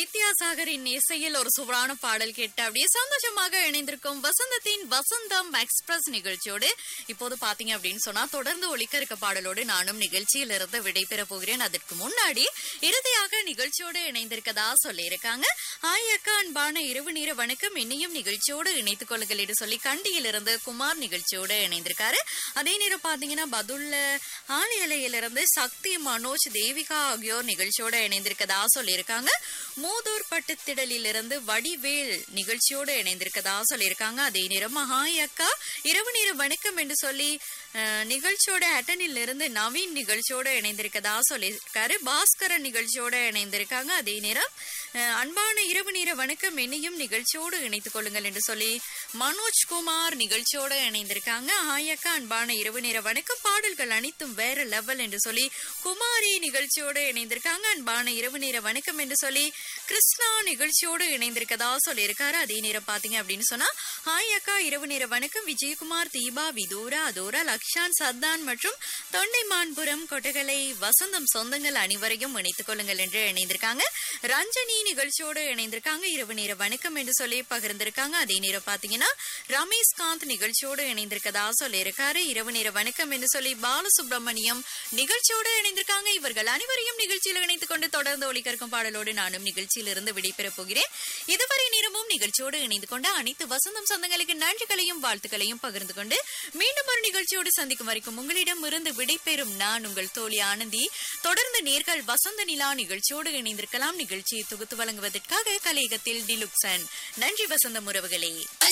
வித்யாசாகரின் இசையில் ஒரு சுவரான பாடல் கேட்டு அப்படியே சந்தோஷமாக இணைந்திருக்கும் வசந்தத்தின் வசந்தம் எக்ஸ்பிரஸ் நிகழ்ச்சியோடு இப்போது பாத்தீங்க அப்படின்னு சொன்னா தொடர்ந்து ஒலிக்க இருக்க பாடலோடு நானும் நிகழ்ச்சியிலிருந்து விடைபெற போகிறேன் அதற்கு முன்னாடி இறுதியாக நிகழ்ச்சியோடு இணைந்திருக்கதா சொல்லியிருக்காங்க ஹாய் அக்கா அன்பான இரவு நேர வணக்கம் என்னையும் நிகழ்ச்சியோடு இணைத்துக் கொள்ளுங்கள் என்று சொல்லி கண்டியிலிருந்து குமார் நிகழ்ச்சியோடு இணைந்திருக்காரு அதே நேரம் பாத்தீங்கன்னா பதுல்ல ஆணியலையிலிருந்து சக்தி மனோஜ் தேவிகா ஆகியோர் நிகழ்ச்சியோட இணைந்திருக்கதா சொல்லியிருக்காங்க மூதூர் பட்டுத்திடலிலிருந்து வடிவேல் நிகழ்ச்சியோட இணைந்திருக்கதா சொல்லியிருக்காங்க அதே நேரம் ஹாய் அக்கா இரவு நேர வணக்கம் என்று சொல்லி அஹ், நிகழ்ச்சியோட அட்டனில் இருந்து நவீன் நிகழ்ச்சியோட இணைந்திருக்கதா சொல்லியிருக்காரு பாஸ்கரன் நிகழ்ச்சியோட இணைந்திருக்காங்க அதே நேரம் அஹ், அன்பான இரவு நேர வணக்கம் என்னையும் நிகழ்ச்சியோடு இணைத்துக் கொள்ளுங்கள் என்று சொல்லி மனோஜ் குமார் நிகழ்ச்சியோட இணைந்திருக்காங்க ஹாய் அக்கா அன்பான இரவு நேர வணக்கம் பாடல்கள் அனைத்தும் வேற லெவல் என்று சொல்லி குமாரி நிகழ்ச்சியோடு இணைந்திருக்காங்க அன்பான இரவு நேர வணக்கம் என்று சொல்லி கிருஷ்ணா நிகழ்ச்சியோடு இணைந்திருக்கதா சொல்லியிருக்காரு அதே நேரம் பாத்தீங்க அப்படின்னு சொன்னா ஹாய் அக்கா இரவு நேர வணக்கம் விஜயகுமார் தீபா விதூரா அதோரா லக்ஷான் சத்தான் மற்றும் தொண்டைமான்புரம் கொட்டகலை வசந்தம் சொந்தங்கள் அனைவரையும் இணைத்துக் கொள்ளுங்கள் என்று இணைந்திருக்காங்க ரஞ்சனி நிகழ்ச்சியோடு இணைந்திருக்காங்க இரவு நேர வணக்கம் என்று சொல்லி பகிர்ந்திருக்காங்க அதே நேரம் பாத்தீங்கன்னா ரமேஷ் காந்த் நிகழ்ச்சியோடு இணைந்திருக்கதா சொல்லியிருக்காரு இரவு நேர வணக்கம் என்று சொல்லி பாலசுப்ரமணியம் நிகழ்ச்சியோடு இணைந்திருக்காங்க இவர்கள் அனைவரையும் நிகழ்ச்சியில் இணைத்துக் கொண்டு தொடர்ந்து ஒளிகற்கும் பாடலோடு நானும் நிகழ்ச்சியிலிருந்து விடைபெறப் போகிறேன் இதுவரை நேரமும் நிகழ்ச்சியோடு இணைந்து கொண்ட அனைத்து வசந்தம் சொந்தங்களுக்கு நன்றிகளையும் வாழ்த்துக்களையும் பகிர்ந்து கொண்டு மீண்டும் ஒரு நிகழ்ச்சியோடு சந்திக்கும் வரைக்கும் உங்களிடம் இருந்து விடைபெறும் நான் உங்கள் தோழி ஆனந்தி தொடர்ந்து நேர்கள் வசந்த நிலா நிகழ்ச்சியோடு இணைந்திருக்கலாம் நிகழ்ச்சியை தொகுத்து வழங்குவதற்காக கலையகத்தில் டிலுக்சன் நன்றி வசந்தம் உறவுகளே